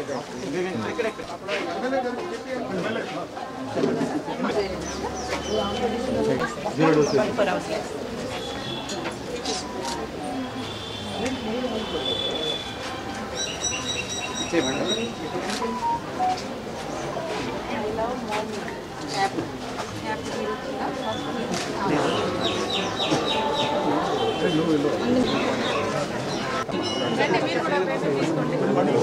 Four hours less రండి మీరు కూడా పేపర్ తీసుకోండి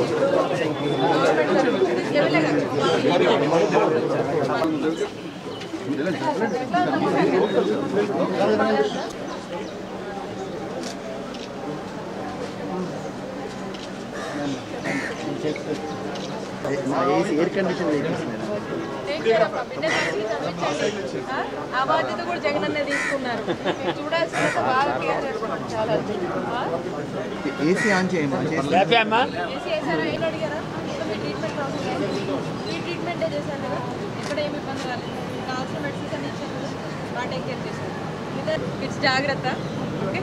air condition vehicles take care of బిడ్డ మంచిగా చదివించండి ఆ? ఆ బాధ్యత కూడా జగన్ అన్నే తీసుకున్నారు మీరు చూడాల్సిన బాగా కేర్ చేసుకోండి చాలా ఆ? ఏసీ ఆన్ చేయమా చేసి ఏసీ వేసారా ఏం అడిగారా ఇంకా మీ ట్రీట్మెంట్ ప్రాసెస్ ఏంటి? ఫ్రీ ట్రీట్మెంటే చేశాను కదా ఇక్కడ ఏమి ఇబ్బంది కాలేదు కావాల్సిన మెడిసిన్స్ అన్ని ఇచ్చాను కదా బాగా టేక్ కేర్ చేశాను మీద ఇట్స్ జాగ్రత్త ఓకే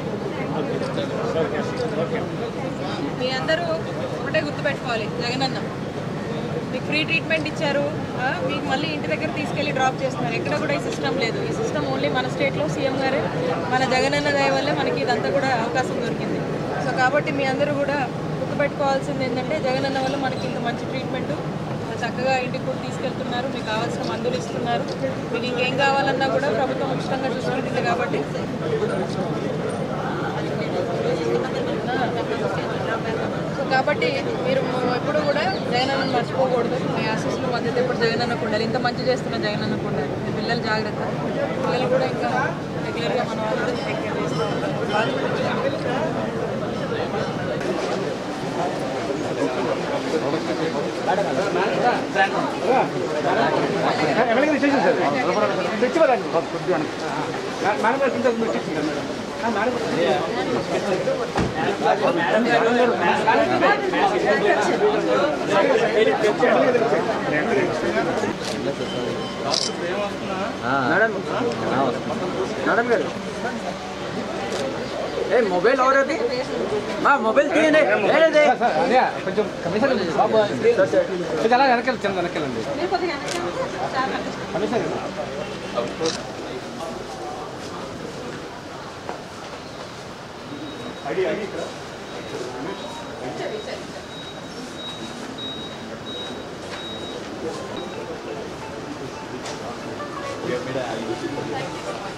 మీ అందరూ ఒకటే గుర్తుపెట్టుకోవాలి జగన్ అన్న మీకు ఫ్రీ ట్రీట్మెంట్ ఇచ్చారు ఆ, మీకు మళ్ళీ ఇంటి దగ్గర తీసుకెళ్ళి డ్రాప్ చేస్తున్నారు ఎక్కడ కూడా ఈ సిస్టమ్ లేదు ఈ సిస్టమ్ ఓన్లీ మన స్టేట్లో సీఎం గారే మన జగనన్న దయ వల్లే మనకి ఇదంతా కూడా అవకాశం దొరికింది సో కాబట్టి మీ అందరూ కూడా గుర్తుపెట్టుకోవాల్సింది ఏంటంటే జగనన్న వల్ల మనకి ఇంత మంచి ట్రీట్మెంట్ చక్కగా ఇంటికి కూడా తీసుకెళ్తున్నారు మీకు కావాల్సిన మందులు ఇస్తున్నారు మీకు ఇంకేం కావాలన్నా కూడా ప్రభుత్వం ఉచితంగా చూసుకుంటుంది కాబట్టి సో కాబట్టి మీరు ఎప్పుడు కూడా జగనన్న మర్చిపోకూడదు మీ ఆశీస్సులు మద్దతు ఎప్పుడు జగనన్నకు ఉండాలి ఇంత మంచి చేస్తున్న జగనన్నకు ఉండాలి మీ పిల్లలు జాగ్రత్త పిల్లలు కూడా ఇంకా రెగ్యులర్గా మన వాళ్ళు టేక్ కేర్ చేస్తూ ఉంటారు మేడం గారు ఏ మొబైల్ ఎవరది మా మొబైల్ తీయండి ఏది కొంచెం కమిషన్ బాబు కొంచెం అలా వెనకాల చిన్న వెనకాలండి మీరు కొద్దిగా వెనక్కి రండి. చాలా commission Thank you so much.